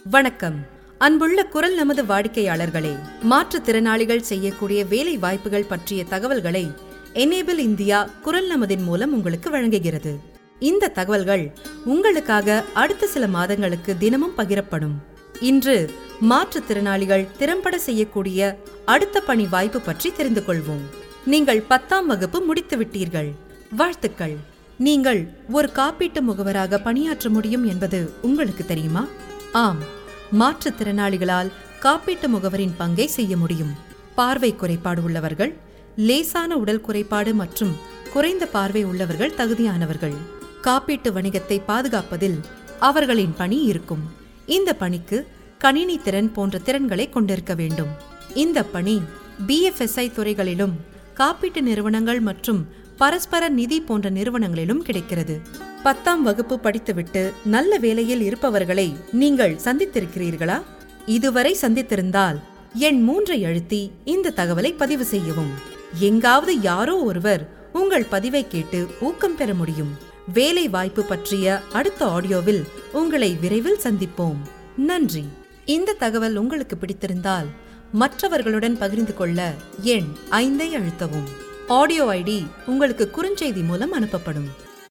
வணக்கம் அன்புள்ள குரல் நமது வாடிக்கையாளர்களே மாற்றுத்திறனாளிகள் செய்யக்கூடிய வேலை வாய்ப்புகள் பற்றிய தகவல்களை எனேபிள் இந்தியா குரல் நமதின் மூலம் உங்களுக்கு வழங்குகிறது இந்த தகவல்கள் உங்களுக்காக அடுத்த சில மாதங்களுக்கு தினமும் பகிரப்படும் இன்று மாற்றுத்திறனாளிகள் திறம்பட செய்யக்கூடிய அடுத்த பணி வாய்ப்பு பற்றி தெரிந்து கொள்வோம் நீங்கள் பத்தாம் வகுப்பு முடித்து விட்டீர்கள் வாழ்த்துக்கள் நீங்கள் ஒரு காப்பீட்டு முகவராக பணியாற்ற முடியும் என்பது உங்களுக்கு தெரியுமா ஆம் மாற்றுத்திறனாளிகளால் காப்பீட்டு முகவரின் பங்கை செய்ய முடியும் பார்வை குறைபாடு உள்ளவர்கள் லேசான உடல் குறைபாடு மற்றும் குறைந்த பார்வை உள்ளவர்கள் தகுதியானவர்கள் காப்பீட்டு வணிகத்தை பாதுகாப்பதில் அவர்களின் பணி இருக்கும் இந்த பணிக்கு கணினி திறன் போன்ற திறன்களை கொண்டிருக்க வேண்டும் இந்த பணி பிஎஃப்எஸ்ஐ துறைகளிலும் காப்பீட்டு நிறுவனங்கள் மற்றும் பரஸ்பர நிதி போன்ற நிறுவனங்களிலும் கிடைக்கிறது பத்தாம் வகுப்பு படித்துவிட்டு நல்ல வேலையில் இருப்பவர்களை நீங்கள் சந்தித்திருக்கிறீர்களா இதுவரை சந்தித்திருந்தால் எண் மூன்றை அழுத்தி இந்த தகவலை பதிவு செய்யவும் எங்காவது யாரோ ஒருவர் உங்கள் பதிவை கேட்டு ஊக்கம் பெற முடியும் வேலை வாய்ப்பு பற்றிய அடுத்த ஆடியோவில் உங்களை விரைவில் சந்திப்போம் நன்றி இந்த தகவல் உங்களுக்கு பிடித்திருந்தால் மற்றவர்களுடன் பகிர்ந்து கொள்ள எண் ஐந்தை அழுத்தவும் ஆடியோ ஐடி உங்களுக்கு குறுஞ்செய்தி மூலம் அனுப்பப்படும்